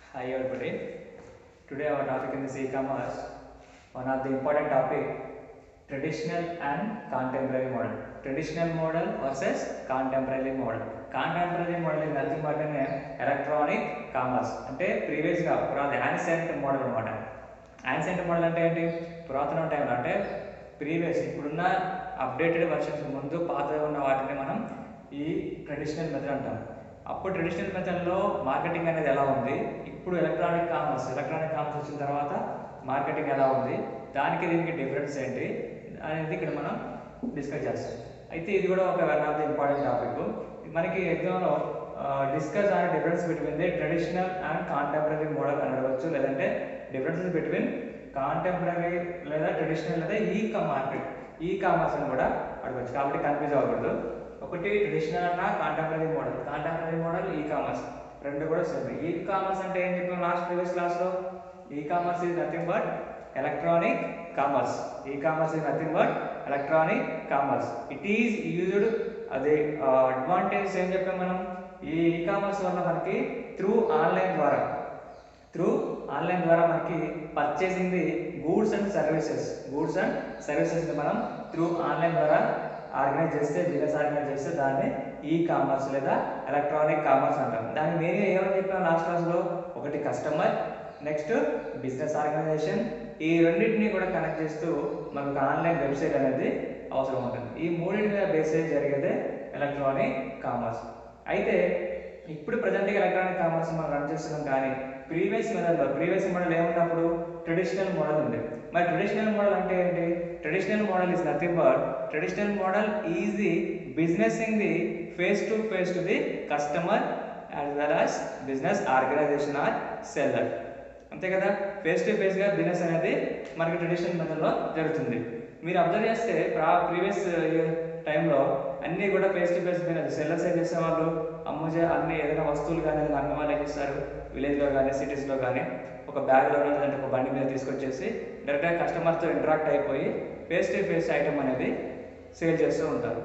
Hi everybody. Today our topic in this e-commerce, one of the important topic, traditional and contemporary model. Traditional model versus contemporary model. Contemporary model is nothing but an electronic commerce. అంటే previous గా పురాతన ancient model అనమాట ancient model అంటే ఏంటి పురాతన టైంలో అంటే previous ఇప్పుడున్న అప్డేటెడ్ వర్షన్స్ ముందు పాతగా ఉన్న వాటిని మనం ఈ ట్రెడిషనల్ మెథడ్ అంటాం అప్పుడు ట్రెడిషనల్ మెథడ్లో మార్కెటింగ్ అనేది ఎలా ఉంది ఇప్పుడు ఎలక్ట్రానిక్ కామర్స్ ఎలక్ట్రానిక్ కామర్స్ వచ్చిన తర్వాత మార్కెటింగ్ ఎలా ఉంది దానికి దీనికి డిఫరెన్స్ ఏంటి అనేది ఇక్కడ మనం డిస్కస్ చేస్తాం అయితే ఇది కూడా ఒక one of the important topic మనకి ఎగ్జామ్లో discuss on difference between the traditional and contemporary model అని అడగవచ్చు లేదంటే డిఫరెన్సెస్ బిట్వీన్ కాంటెంపరీ లేదా ట్రెడిషనల్ లేదా ఈ మార్కెట్ ఈ కామర్స్ అని కూడా అడగవచ్చు కాబట్టి కన్ఫ్యూజ్ అవ్వకూడదు ఒకటి ట్రెడిషనల్ అన్న contemporary model contemporary model e commerce రెండు కూడా సేమ్ ఈ కామర్స్ అంటే ఏం చెప్పాం లాస్ట్ ప్రీవియస్ క్లాస్లో e commerce is nothing but electronic commerce e commerce is nothing but electronic commerce it is used అదే అడ్వాంటేజ్ ఏం చెప్పాం మనం ఈ ఈ కామర్స్ వల్ల మనకి త్రూ ఆన్లైన్ ద్వారా త్రూ ఆన్లైన్ ద్వారా మనకి purchasing the goods and services goods and services మనం త్రూ ఆన్లైన్ ద్వారా ఆర్గనైజ్ చేస్తే బిజినెస్ ఆర్గనైజ్ చేస్తే దాన్ని ఈ కామర్స్ లేదా ఎలక్ట్రానిక్ కామర్స్ అంటాం దాని మెయిన్ ఏమని చెప్పాం లాస్ట్ క్లాస్లో ఒకటి కస్టమర్ నెక్స్ట్ బిజినెస్ ఆర్గనైజేషన్ ఈ రెండింటిని కూడా కనెక్ట్ చేస్తూ మనకు ఆన్లైన్ వెబ్సైట్ అనేది అవసరం ఉంటుంది ఈ మూడింటి మీద బేసేజ్ జరిగేదే ఎలక్ట్రానిక్ కామర్స్ అయితే ఇప్పుడు ప్రజెంట్గా ఎలక్ట్రానిక్ కామర్స్ మనం రన్ చేస్తున్నాం కానీ ప్రీవియస్ మెథడ్లో ప్రీవియస్ మోడల్ ఏమున్నప్పుడు ట్రెడిషనల్ మోడల్ ఉంది మరి ట్రెడిషనల్ మోడల్ అంటే ఏంటి traditional model is nothing but traditional model is the business in the face to face to the customer as well as business organisation or seller అంతే కదా face to ఫేస్గా business అనేది మనకి traditional మెథడ్లో జరుగుతుంది మీరు అబ్జర్వ్ చేస్తే ప్రీవియస్ టైంలో అన్నీ కూడా face to face business sellers ఏం చేసేవాళ్ళు అమ్ముజే అన్ని ఏదైనా వస్తువులు కానీ ఏదైనా అమ్మే వాళ్ళు ఏం చేస్తారు విలేజ్లో కానీ సిటీస్లో కానీ ఒక బ్యాగ్లో లేదంటే ఒక బండి మీద తీసుకొచ్చేసి డైరెక్ట్గా కస్టమర్తో ఇంటరాక్ట్ అయిపోయి ఫేస్ టు ఫేస్ ఐటమ్ అనేది సేల్ చేస్తూ ఉంటారు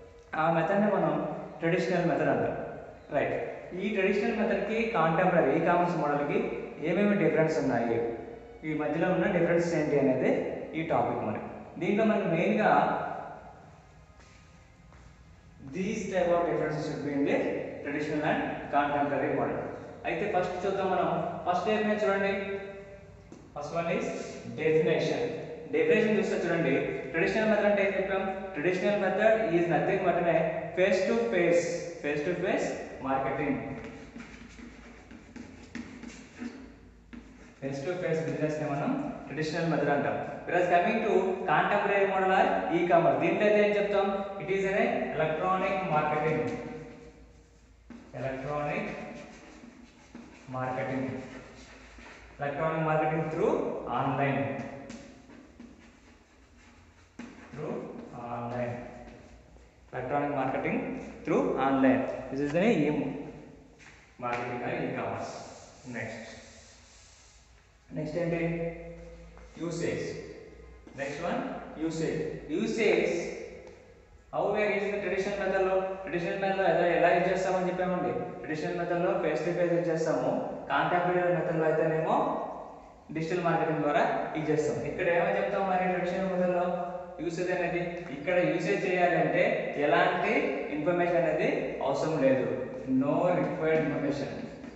ఆ మెథడ్ని మనం ట్రెడిషనల్ మెథడ్ అంటాం రైట్ ఈ ట్రెడిషనల్ మెథడ్కి కాంటెంపరీ ఈ కామర్స్ మోడల్కి ఏమేమి డిఫరెన్స్ ఉన్నాయి ఈ మధ్యలో ఉన్న డిఫరెన్స్ ఏంటి అనేది ఈ టాపిక్ మరి దీంట్లో మనకి మెయిన్గా these type of differences should be in the traditional and contemporary model అయితే ఫస్ట్ చూద్దాం మనం ఫస్ట్ ఏమైనా చూడండి first one is definition definition చూస్తే చూడండి ట్రెడిషనల్ మెథడ్ అంటే ఏం చెప్పాం traditional method is nothing but face to face face to face marketing face to face business ని మనం ట్రెడిషనల్ మెథడ్ అంటాం whereas coming to contemporary model or e commerce దీంట్లో అయితే ఏం చెప్తాం ఇట్ ఈస్ అనే electronic marketing electronic marketing electronic marketing through online through online electronic marketing through online this is the e marketing or e-commerce next next ఏంటి usage next one usage usage how we're using traditional మెథడ్లో traditional మెథడ్లో ఎలా ఎలా use చేస్తామని చెప్పామండి traditional మెథడ్లో face to face use చేస్తాము contemporary మెథడ్లో అయితేనేమో డిజిటల్ మార్కెటింగ్ ద్వారా యూజ్ చేస్తాం ఇక్కడ ఏమని చెప్తాం మరి ట్రెడిషనల్ మెథడ్లో యూసేజ్ అనేది ఇక్కడ యూసేజ్ చేయాలి అంటే ఎలాంటి ఇన్ఫర్మేషన్ అనేది అవసరం లేదు no required information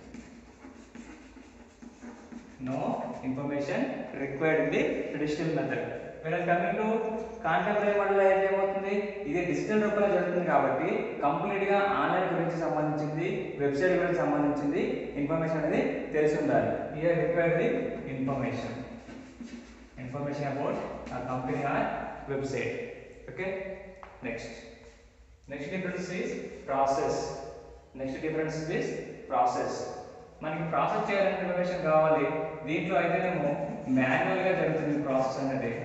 no information required in the traditional method వీళ్ళకి కమింగ్ టు కాంటెంపరీ మోడల్ అయితే ఏమవుతుంది ఇది డిజిటల్ రూపంలో జరుగుతుంది కాబట్టి కంప్లీట్గా ఆన్లైన్ గురించి సంబంధించింది వెబ్సైట్ గురించి సంబంధించింది ఇన్ఫర్మేషన్ అనేది తెలిసి ఉండాలి year required the information information about ఆ company or website okay next next difference is process next difference is process మనకి ప్రాసెస్ చేయాలంటే ఇన్ఫర్మేషన్ కావాలి దీంట్లో అయితేనేమో మాన్యువల్గా జరుగుతుంది ప్రాసెస్ అనేది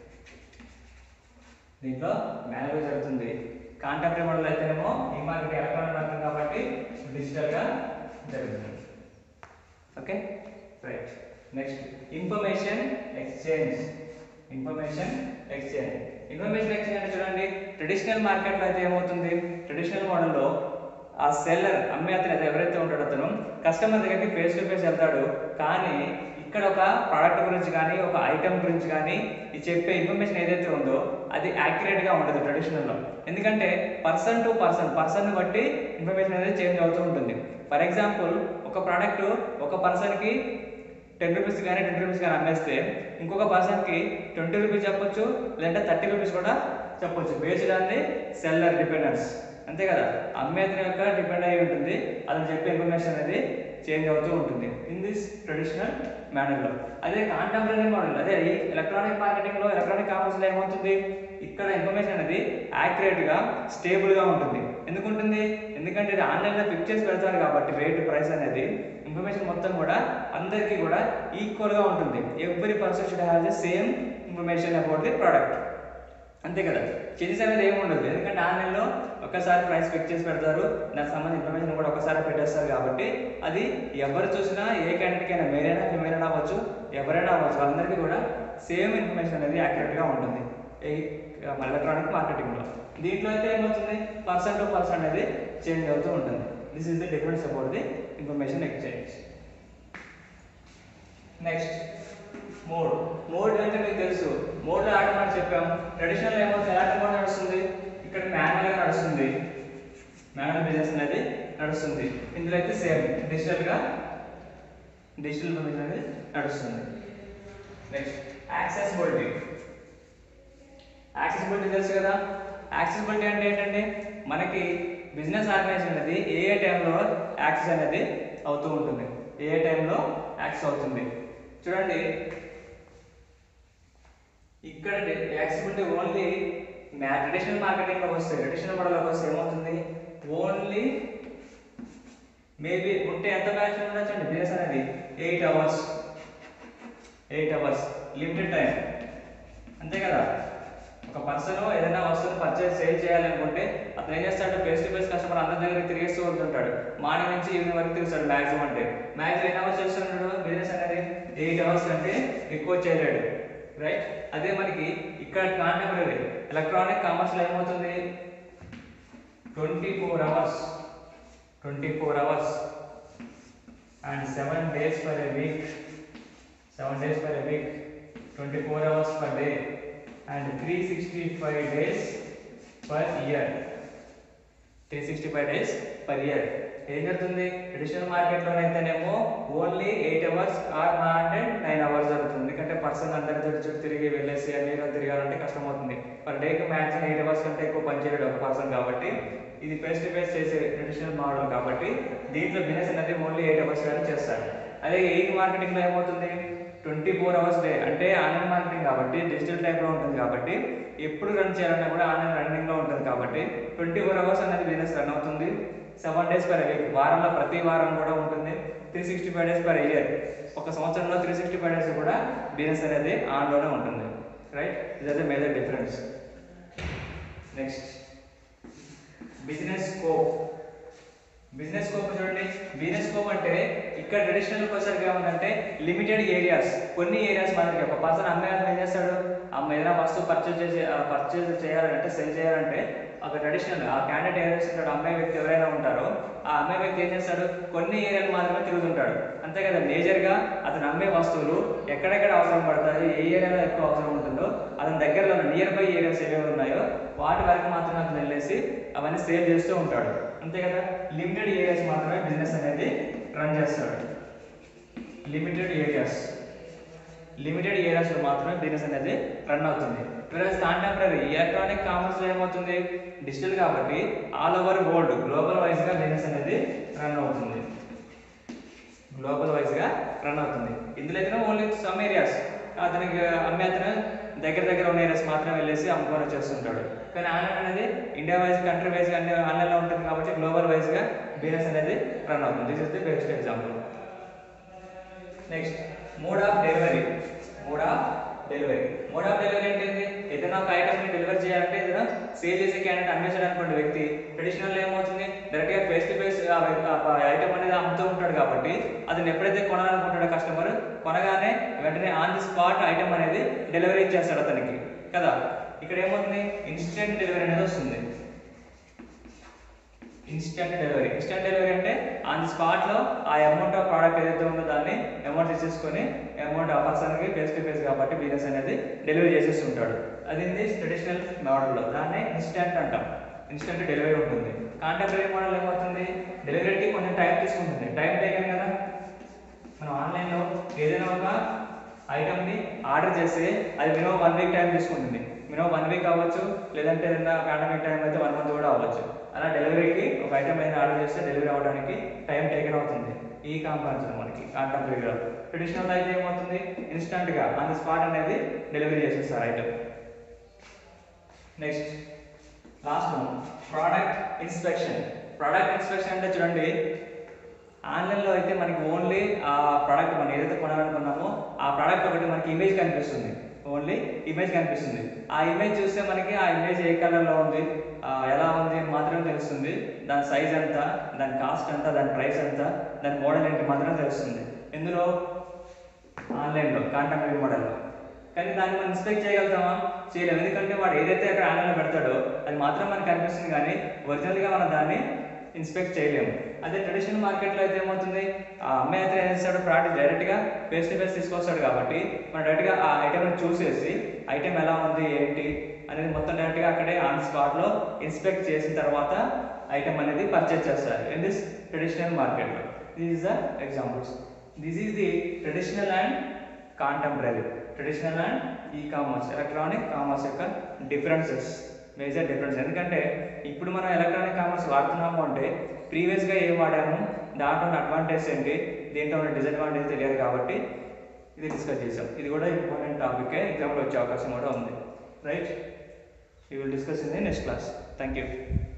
దీంట్లో మాన్యువల్గా జరుగుతుంది కాంటెంపరీ మోడల్ అయితేనేమో ఈ మార్కెట్ ఎలక్ట్రానిక్ మార్కెట్ కాబట్టి డిజిటల్గా జరుగుతుంది okay right next information exchange information exchange information exchange అంటే చూడండి ట్రెడిషనల్ మార్కెట్లో అయితే ఏమవుతుంది ట్రెడిషనల్ మోడల్లో ఆ సెల్లర్ అమ్మే అతను అయితే ఎవరైతే ఉంటాడో అతను కస్టమర్ దగ్గరికి ఫేస్ టు ఫేస్ వెళ్తాడు కానీ ఇక్కడ ఒక ప్రోడక్ట్ గురించి కానీ ఒక ఐటమ్ గురించి కానీ ఈ చెప్పే ఇన్ఫర్మేషన్ ఏదైతే ఉందో అది యాక్యురేట్గా ఉండదు ట్రెడిషనల్లో ఎందుకంటే పర్సన్ టు పర్సన్ పర్సన్ బట్టి ఇన్ఫర్మేషన్ అనేది చేంజ్ అవుతూ ఉంటుంది ఫర్ ఎగ్జాంపుల్ ఒక ప్రోడక్ట్ ఒక పర్సన్కి టెన్ రూపీస్ కానీ ట్వంటీ రూపీస్ కానీ అమ్మేస్తే ఇంకొక పర్సన్కి ట్వంటీ రూపీస్ చెప్పొచ్చు లేదంటే థర్టీ రూపీస్ కూడా చెప్పొచ్చు based on the seller dependence అంతే కదా అమ్మేతని యొక్క డిపెండ్ అయి ఉంటుంది అతను చెప్పే ఇన్ఫర్మేషన్ అనేది చేంజ్ అవుతూ ఉంటుంది ఇన్ దిస్ ట్రెడిషనల్ మేనర్లో అదే కాంటెంపరీ మోడల్ అదే ఈ ఎలక్ట్రానిక్ మార్కెటింగ్లో ఎలక్ట్రానిక్ కామర్స్లో ఏమవుతుంది ఇక్కడ ఇన్ఫర్మేషన్ అనేది యాక్యురేట్గా స్టేబుల్గా ఉంటుంది ఎందుకు ఉంటుంది ఎందుకంటే ఇది ఆన్లైన్లో ఫిక్స్ చేసి పెడతారు కాబట్టి రేట్ ప్రైస్ అనేది ఇన్ఫర్మేషన్ మొత్తం కూడా అందరికీ కూడా ఈక్వల్గా ఉంటుంది every person should have the same information about the product అంతే కదా చేంజెస్ అనేది ఏమి ఉండదు ఎందుకంటే ఆన్లైన్లో ఒక్కసారి ప్రైస్ ఫిక్స్ చేసి పెడతారు దానికి సంబంధించిన ఇన్ఫర్మేషన్ కూడా ఒకసారి పెట్టేస్తారు కాబట్టి అది ఎవరు చూసినా ఏ క్యాండిడేట్ అయినా మేరైనా ఫిమేల్ అయినా అవ్వచ్చు ఎవరైనా అవ్వచ్చు వాళ్ళందరికీ కూడా సేమ్ ఇన్ఫర్మేషన్ అనేది యాక్యురేట్గా ఉంటుంది ఈ ఎలక్ట్రానిక్ మార్కెటింగ్లో దీంట్లో అయితే ఏమవుతుంది పర్సన్ టు పర్సన్ అనేది చేంజ్ అవుతూ ఉంటుంది this is the difference about the information exchange next mode mode అంటే మీకు తెలుసు మోడ్ ఆడమని చెప్పాం ట్రెడిషనల్ ఏమవుతుంది ఎలాంటి మోడ్ నడుస్తుంది ఇక్కడ మాన్యువల్ నడుస్తుంది మాన్యువల్ బిజినెస్ అనేది నడుస్తుంది ఇందులో అయితే సేమ్ డిజిటల్గా డిజిటల్ ఇన్ఫర్మేషన్ అనేది నడుస్తుంది నెక్స్ట్ యాక్సెసిబిలిటీ యాక్సెసిబిలిటీ తెలుసు కదా యాక్సెసిబిలిటీ అంటే ఏంటంటే మనకి బిజినెస్ ఆర్గనైజేషన్ అనేది ఏ ఏ టైంలో యాక్సెస్ అనేది అవుతూ ఉంటుంది ఏ ఏ టైంలో యాక్సెస్ అవుతుంది చూడండి ఇక్కడ యాక్సెసిబిలిటీ ఓన్లీ మ్యా ట్రెడిషనల్ మార్కెటింగ్లో వస్తే ట్రెడిషనల్ మోడల్లోకి వస్తే ఏమవుతుంది ఓన్లీ మేబీ ఉంటే ఎంత మ్యాచ్ ఉండొచ్చండి బిజినెస్ అనేది eight hours eight hours limited time అంతే కదా ఒక పర్సన్ ఏదైనా వస్తువుని పర్చేస్ సేల్ చేయాలనుకుంటే అతను ఏం చేస్తాడు ఫేస్ టు ఫేస్ కస్టమర్ అందరి దగ్గర తిరిగేస్తూ ఉంటుంటాడు మార్నింగ్ నుంచి ఈవినింగ్ వరకు తిరుగుతాడు మ్యాక్సిమం అంటే మ్యాక్సిమం ఎన్ని అవర్స్ చేస్తున్నాడు బిజినెస్ అనేది ఎయిట్ అవర్స్ కంటే ఎక్కువ చేయలేడు రైట్ అదే మనకి ఇక్కడ కాంటెంపరీ ఎలక్ట్రానిక్ కామర్స్లో ఏమవుతుంది twenty four hours twenty four hours and seven days per a week seven days per a week twenty four hours per day and three sixty five days per year three sixty five days per year ఏం జరుగుతుంది traditional మార్కెట్లో అయితేనేమో only eight hours are మా అంటే nine hours జరుగుతుంది ఎందుకంటే person అందరి చుట్టూ చుట్టూ తిరిగి వెళ్ళేసి అన్ని రోజులు తిరగాలంటే కష్టం అవుతుంది పర్ డేకి మ్యాక్సిమం ఎయిట్ అవర్స్ కంటే ఎక్కువ పని చేయలేడు ఒక పర్సన్ కాబట్టి ఇది ఫేస్ టు ఫేస్ చేసే ట్రెడిషనల్ మోడల్ కాబట్టి దీంట్లో బిజినెస్ అనేది ఓన్లీ ఎయిట్ అవర్స్ కానీ చేస్తారు అదే ఎయిట్ మార్కెటింగ్లో ఏమవుతుంది ట్వంటీ ఫోర్ అవర్స్ డే అంటే ఆన్లైన్ మార్కెటింగ్ కాబట్టి డిజిటల్ టైప్లో ఉంటుంది కాబట్టి ఎప్పుడు రన్ చేయాలన్నా కూడా ఆన్లైన్ రన్నింగ్లో ఉంటుంది కాబట్టి ట్వంటీ ఫోర్ అవర్స్ అనేది బిజినెస్ రన్ అవుతుంది సెవెన్ డేస్ పర్ వీక్ వారంలో ప్రతి వారం కూడా ఉంటుంది three sixty five days per year ఒక సంవత్సరంలో త్రీ సిక్స్టీ ఫైవ్ డేస్ కూడా బిజినెస్ అనేది ఆన్లోనే ఉంటుంది రైట్ ఇదైతే major difference next business scope business scope చూడండి బిజినెస్ స్కోప్ అంటే ఇక్కడ ట్రెడిషనల్ వచ్చేసరికి ఏమంటే లిమిటెడ్ ఏరియాస్ కొన్ని ఏరియాస్ మనకి ఒక పర్సన్ అమ్మే అతను ఏం చేస్తాడు అమ్మ ఏదైనా వస్తువు పర్చేజ్ చేసి పర్చేజ్ చేయాలంటే సెల్ చేయాలంటే ఒక ట్రెడిషనల్ ఆ క్యాండిడేట్ ఏం చేస్తుంటాడు అమ్మాయి వ్యక్తి ఎవరైనా ఉంటారో ఆ అమ్మాయి వ్యక్తి ఏం చేస్తాడు కొన్ని ఏరియాలు మాత్రమే తిరుగుతుంటాడు అంతే కదా మేజర్గా అతను అమ్మే వస్తువులు ఎక్కడెక్కడ అవసరం పడతాయి ఏ ఏరియాలో ఎక్కువ అవసరం ఉంటుందో అతని దగ్గరలో ఉన్న నియర్ బై ఏరియాస్ ఏవేవి ఉన్నాయో వాటి వరకు మాత్రమే అతను వెళ్ళేసి అవన్నీ సేల్ చేస్తూ ఉంటాడు అంతే కదా లిమిటెడ్ ఏరియాస్ మాత్రమే బిజినెస్ అనేది రన్ చేస్తాడు లిమిటెడ్ ఏరియాస్ లిమిటెడ్ ఏరియాస్లో మాత్రమే బిజినెస్ అనేది రన్ అవుతుంది ప్లస్ కాంటెంపరీ ఎలక్ట్రానిక్ కామర్స్లో ఏమవుతుంది డిజిటల్ కాబట్టి ఆల్ ఓవర్ వరల్డ్ గ్లోబల్ వైజ్గా బిజినెస్ అనేది రన్ అవుతుంది గ్లోబల్ వైజ్గా రన్ అవుతుంది ఇందులో అయితే ఓన్లీ సమ్ ఏరియాస్ అతనికి అమ్మే అతను దగ్గర దగ్గర ఉన్న ఏరియాస్ మాత్రమే వెళ్ళేసి అమ్ముకొని వచ్చేస్తుంటాడు కానీ ఆన్లైన్ అనేది ఇండియా వైజ్ కంట్రీ వైజ్గా అన్ని ఆన్లైన్లో ఉంటుంది కాబట్టి గ్లోబల్ వైజ్గా బిజినెస్ అనేది రన్ అవుతుంది this is the best example next mode of delivery mode of delivery mode of delivery అంటే ఏంటి ఏదైనా ఒక ఐటమ్ని డెలివరీ చేయాలంటే ఏదైనా సేల్ చేసే క్యాండిడేట్ అమ్మేసాడు అనుకోండి వ్యక్తి ట్రెడిషనల్ ఏమవుతుంది డైరెక్ట్గా ఫేస్ టు ఫేస్ ఐటమ్ అనేది అమ్ముతూ ఉంటాడు కాబట్టి అతను ఎప్పుడైతే కొనాలనుకుంటాడో కస్టమర్ కొనగానే వెంటనే ఆన్ ది స్పాట్ ఐటమ్ అనేది డెలివరీ ఇచ్చేస్తాడు అతనికి కదా ఇక్కడ ఏమవుతుంది ఇన్స్టెంట్ డెలివరీ అనేది వస్తుంది ఇన్స్టెంట్ డెలివరీ ఇన్స్టెంట్ డెలివరీ అంటే ఆన్ ది స్పాట్లో ఆ అమౌంట్ ఆఫ్ ప్రోడక్ట్ ఏదైతే ఉందో దాన్ని అమౌంట్ తీసేసుకొని అమౌంట్ ఆ పర్సన్కి ఫేస్ టు ఫేస్ కాబట్టి బిజినెస్ అనేది డెలివరీ చేసేస్తుంటాడు అది ట్రెడిషనల్ మోడల్లో దాన్ని ఇన్స్టెంట్ అంటాం ఇన్స్టెంట్ డెలివరీ ఉంటుంది కాంటెంపరీ మోడల్ ఏమవుతుంది డెలివరీకి కొంచెం టైం తీసుకుంటుంది టైం టేకన్ కదా మనం ఆన్లైన్లో ఏదైనా ఒక ఐటమ్ని ఆర్డర్ చేస్తే అది మినిమం వన్ వీక్ టైం తీసుకుంటుంది మినిమం వన్ వీక్ అవ్వచ్చు లేదంటే ఏదైనా పాండమిక్ టైం అయితే వన్ మంత్ కూడా అవ్వచ్చు అలా డెలివరీకి ఒక ఐటమ్ ఏదైనా ఆర్డర్ చేస్తే డెలివరీ అవ్వడానికి టైం టేకన్ అవుతుంది ఈ కాంపరెన్స్లో మనకి కాంటెంపరీగా ట్రెడిషనల్ అయితే ఏమవుతుంది ఇన్స్టంట్గా ఆన్ ది స్పాట్ అనేది డెలివరీ చేసేస్తారు item next last one product inspection product inspection అంటే చూడండి ఆన్లైన్లో అయితే మనకి ఓన్లీ ఆ ప్రోడక్ట్ మనం ఏదైతే కొనాలనుకున్నామో ఆ ప్రోడక్ట్ ఒకటి మనకి ఇమేజ్ కనిపిస్తుంది ఓన్లీ ఇమేజ్ కనిపిస్తుంది ఆ ఇమేజ్ చూస్తే మనకి ఆ ఇమేజ్ ఏ కలర్లో ఉంది ఆ, ఎలా ఉంది అని మాత్రమే తెలుస్తుంది దాని సైజ్ ఎంత దాని కాస్ట్ ఎంత దాని ప్రైస్ ఎంత దాని మోడల్ ఏంటి మాత్రమే తెలుస్తుంది ఇందులో ఆన్లైన్లో కాంటెంపరీ మోడల్లో కానీ దాన్ని మనం ఇన్స్పెక్ట్ చేయగలుగుతామా చేయలేము ఎందుకంటే వాడు ఏదైతే అక్కడ ఆన్లైన్లో పెడతాడో అది మాత్రం మనకు కనిపిస్తుంది కానీ ఒరిజినల్గా మనం దాన్ని ఇన్స్పెక్ట్ చేయలేము అదే ట్రెడిషనల్ మార్కెట్లో అయితే ఏమవుతుంది ఆ అమ్మాయి అయితే ఏం చేస్తాడు ప్రోడక్ట్ డైరెక్ట్గా ఫేస్ టు ఫేస్ తీసుకొస్తాడు కాబట్టి మనం డైరెక్ట్గా ఆ ఐటెంని చూసేసి ఐటెం ఎలా ఉంది ఏంటి అనేది మొత్తం డైరెక్ట్గా అక్కడే ఆన్ స్పాట్లో ఇన్స్పెక్ట్ చేసిన తర్వాత ఐటెం అనేది పర్చేజ్ చేస్తారు ఇన్ దిస్ ట్రెడిషనల్ మార్కెట్లో this is the examples this is the traditional and contemporary traditional and e commerce electronic commerce యొక్క డిఫరెన్సెస్ మేజర్ డిఫరెన్స్ ఎందుకంటే ఇప్పుడు మనం ఎలక్ట్రానిక్ కామర్స్ వాడుతున్నాము అంటే ప్రీవియస్గా ఏం వాడాము దాంట్లో ఉన్న అడ్వాంటేజ్ ఏంటి దీంట్లో ఉన్న డిసడ్వాంటేజ్ తెలియదు కాబట్టి ఇది డిస్కస్ చేసాం ఇది కూడా ఇంపార్టెంట్ టాపిక్ ఎగ్జామ్లో వచ్చే అవకాశం కూడా ఉంది right you will discuss in the next class thank you